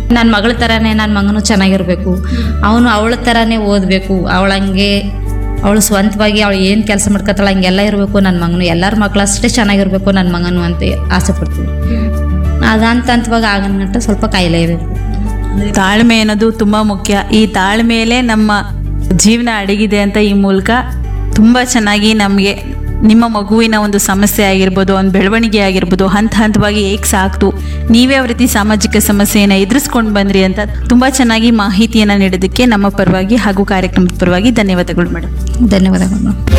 ನನ್ನ ಮಗಳ ಥರನೇ ನನ್ನ ಮಗನೂ ಚೆನ್ನಾಗಿರ್ಬೇಕು ಅವನು ಅವಳ ಥರನೇ ಓದಬೇಕು ಅವಳಂಗೆ ಅವಳು ಸ್ವಂತವಾಗಿ ಅವಳು ಏನು ಕೆಲಸ ಮಾಡ್ಕೊತಾಳೆ ಹಂಗೆಲ್ಲ ಇರಬೇಕು ನನ್ನ ಮಗನು ಎಲ್ಲರ ಮಕ್ಳು ಅಷ್ಟೇ ಚೆನ್ನಾಗಿರ್ಬೇಕು ನನ್ನ ಮಗನು ಅಂತ ಆಸೆ ಪಡ್ತೀವಿ ಅದು ಹಂತ ಹಂತವಾಗಿ ಆಗಂಗಂಟ ಸ್ವಲ್ಪ ಕಾಯಿಲೆಬೇಕು ತಾಳ್ಮೆ ಅನ್ನೋದು ತುಂಬ ಮುಖ್ಯ ಈ ತಾಳ್ಮೆಯಲ್ಲೇ ನಮ್ಮ ಜೀವನ ಅಡಗಿದೆ ಅಂತ ಈ ಮೂಲಕ ತುಂಬ ಚೆನ್ನಾಗಿ ನಮಗೆ ನಿಮ್ಮ ಮಗುವಿನ ಒಂದು ಸಮಸ್ಯೆ ಆಗಿರ್ಬೋದು ಒಂದು ಬೆಳವಣಿಗೆ ಆಗಿರ್ಬೋದು ಹಂತ ಹಂತವಾಗಿ ಹೇಗೆ ಸಾಕ್ತು ನೀವೇ ಯಾವ ರೀತಿ ಸಾಮಾಜಿಕ ಸಮಸ್ಯೆಯನ್ನು ಎದುರಿಸ್ಕೊಂಡು ಬಂದ್ರಿ ಅಂತ ತುಂಬ ಚೆನ್ನಾಗಿ ಮಾಹಿತಿಯನ್ನು ನೀಡೋದಕ್ಕೆ ನಮ್ಮ ಪರವಾಗಿ ಹಾಗೂ ಕಾರ್ಯಕ್ರಮದ ಪರವಾಗಿ ಧನ್ಯವಾದಗಳು ಮೇಡಮ್ ಧನ್ಯವಾದಗಳು